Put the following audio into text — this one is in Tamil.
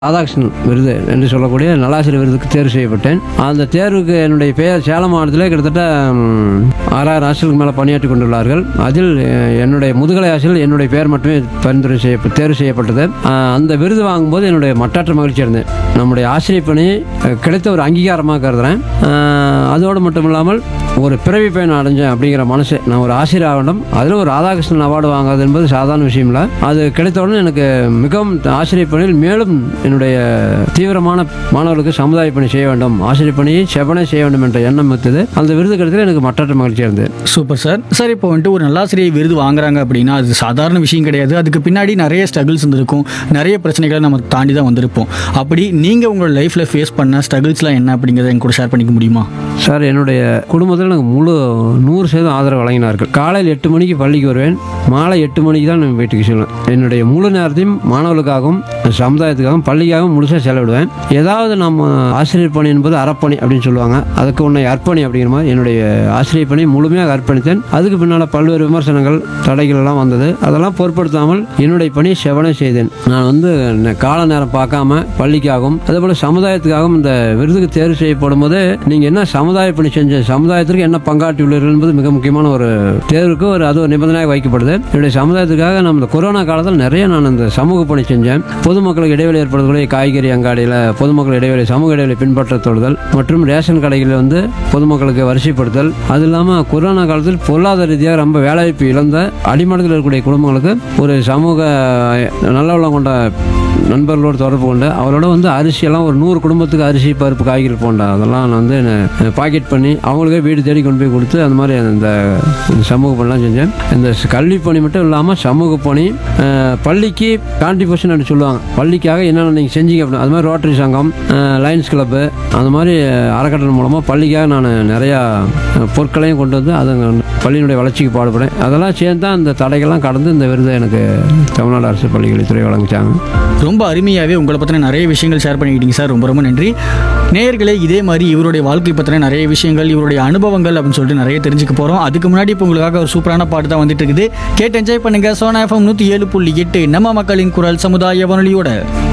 ராதாகிருஷ்ணன் விருது என்று சொல்லக்கூடிய நல்லாசிரியர் விருதுக்கு தேர்வு செய்யப்பட்டேன் அந்த தேர்வுக்கு என்னுடைய பெயர் சேலம் மாவட்டத்தில் கிட்டத்தட்ட ம், ஆறாயிரம் ஆசிரியர்களுக்கு மேலே பணியாற்றி கொண்டுள்ளார்கள் அதில் அஹ், என்னுடைய முதுகலை ஆசிரியர் என்னுடைய பெயர் மட்டுமே பரிந்துரை செய்ய தேர்வு செய்யப்பட்டது அஹ், அந்த விருது வாங்கும்போது என்னுடைய மட்டாற்ற மகிழ்ச்சி இருந்தேன் நம்முடைய ஆசிரியர் பணி அஹ், கிடைத்த ஒரு அங்கீகாரமாக கருதுறேன் அஹ், அதோடு மட்டும் இல்லாமல் ஒரு பிறவி பயன் அடைஞ்சேன் அப்படிங்கிற மனசு நான் ஒரு ஆசிரியர் ஆகணும் அதில் ஒரு ராதாகிருஷ்ணன் அவார்டு வாங்குறது என்பது சாதாரண விஷயம் இல்லை அது கிடைத்தவுடன் எனக்கு மிகவும் ஆசிரியர் பணியில் மேலும் என்னுடைய தீவிரமான மாணவர்களுக்கு சமுதாய பணி செய்ய வேண்டும் ஆசிரியர் பணியை செவனே செய்ய வேண்டும் என்ற எண்ணம் வைத்தது அந்த விருது கிடைத்தது எனக்கு மற்றற்ற மகிழ்ச்சியாக இருந்தது சூப்பர் சார் சார் இப்போ வந்துட்டு ஒரு நல்லாசிரியை விருது வாங்குறாங்க அப்படின்னா அது சாதாரண விஷயம் கிடையாது அதுக்கு பின்னாடி நிறைய ஸ்ட்ரகிள்ஸ் இருந்திருக்கும் நிறைய பிரச்சனைகளை நம்ம தாண்டி தான் வந்திருப்போம் அப்படி நீங்கள் உங்களோட லைஃப்பில் ஃபேஸ் பண்ண ஸ்ட்ரகிள்ஸ்லாம் என்ன அப்படிங்கிறத என் கூட ஷேர் பண்ணிக்க முடியுமா சார் என்னுடைய குடும்பத்தில் எனக்கு முழு நூறு சதவீதம் ஆதரவு வழங்கினார்கள் காலையில் எட்டு மணிக்கு பள்ளிக்கு வருவேன் மாலை எட்டு மணிக்கு தான் நான் வீட்டுக்கு செல்வேன் என்னுடைய முழு நேரத்தையும் மாணவர்களுக்காகவும் சமுதாயத்துக்காகவும் பள்ளிக்காகவும் முழுசாக செலவிடுவேன் ஏதாவது நம்ம ஆசிரியர் பணி என்பது அறப்பணி அப்படின்னு சொல்லுவாங்க அதுக்கு உன்னை அர்ப்பணி அப்படிங்கிற மாதிரி என்னுடைய ஆசிரியர் பணி முழுமையாக அர்ப்பணித்தேன் அதுக்கு பின்னால் பல்வேறு விமர்சனங்கள் தடைகள் எல்லாம் வந்தது அதெல்லாம் பொருட்படுத்தாமல் என்னுடைய பணி செவனே செய்தேன் நான் வந்து ந- கால நேரம் பார்க்காம பள்ளிக்காகவும் அதேபோல் சமுதாயத்துக்காகவும் இந்த விருதுக்கு தேர்வு செய்யப்படும் போது நீங்கள் என்ன சமுதாய பணி செஞ்ச சமுதாயத்திற்கு என்ன பங்காற்றியுள்ளீர்கள் என்பது மிக முக்கியமான ஒரு தேர்வுக்கு ஒரு அது ஒரு நிபந்தனையாக வைக்கப்படுது என்னுடைய சமுதாயத்துக்காக நம்ம இந்த கொரோனா காலத்தில் நிறைய நான் இந்த சமூக பணி செஞ்சேன் பொதுமக்களுக்கு இடைவெளி ஏற்படுத்தக்கூடிய காய்கறி அங்காடியில் பொதுமக்கள் இடைவெளி சமூக இடைவெளி பின்பற்ற தொடுதல் மற்றும் ரேஷன் கடைகளில் வந்து பொதுமக்களுக்கு வரிசைப்படுத்தல் அது இல்லாமல் கொரோனா காலத்தில் பொருளாதார ரீதியாக ரொம்ப வேலைவாய்ப்பு இழந்த அடிமட்டத்தில் இருக்கக்கூடிய குடும்பங்களுக்கு ஒரு சமூக நல்லவளம் கொண்ட நண்பர்களோடு தொடர்பு கொண்டு அவரோட வந்து அரிசியெல்லாம் ஒரு நூறு குடும்பத்துக்கு அரிசி பருப்பு காய்கறி போன்ற அதெல்லாம் நான் வந்து பாக்கெட் பண்ணி அவங்களுக்கே வீடு தேடி கொண்டு போய் கொடுத்து அந்த மாதிரி இந்த சமூக பணிலாம் செஞ்சேன் இந்த ஸ்- கல்வி பணி மட்டும் இல்லாமல் சமூக பணி அஹ், பள்ளிக்கு கான்ட்ரிபியூஷன் அப்படி சொல்லுவாங்க பள்ளிக்காக என்னென்ன நீங்கள் செஞ்சீங்க அப்படின்னு அது மாதிரி ரோட்டரி சங்கம் அஹ், லயன்ஸ் கிளப்பு அந்த மாதிரி அஹ், அறக்கட்டளை மூலமாக பள்ளிக்காக நான் நிறையா அஹ், பொருட்களையும் கொண்டு வந்து அது பள்ளியினுடைய வளர்ச்சிக்கு பாடுபடேன் அதெல்லாம் சேர்ந்து தான் இந்த தடைகள்லாம் கடந்து இந்த விருதை எனக்கு தமிழ்நாடு அரசு பள்ளிக்கல்வித்துறை வழங்கிச்சாங்க ரொம்ப அருமையாகவே உங்களை பற்றின நிறைய விஷயங்கள் ஷேர் பண்ணிக்கிட்டீங்க சார் ரொம்ப ரொம்ப நன்றி நேயர்களே இதே மாதிரி இவருடைய வாழ்க்கை பற்றின நிறைய விஷயங்கள் இவருடைய அனுபவங்கள் அப்படின்னு சொல்லிட்டு நிறைய தெரிஞ்சுக்க போகிறோம் அதுக்கு முன்னாடி இப்போ உங்களுக்காக ஒரு சூப்பரான பாட்டு தான் வந்துட்டு இருக்குது கேட்டு என்ஜாய் பண்ணுங்க சோனா எஃப்எம் நூற்றி ஏழு புள்ளி எட்டு நம்ம மக்களின் குரல் சமுதாய வானொலியோட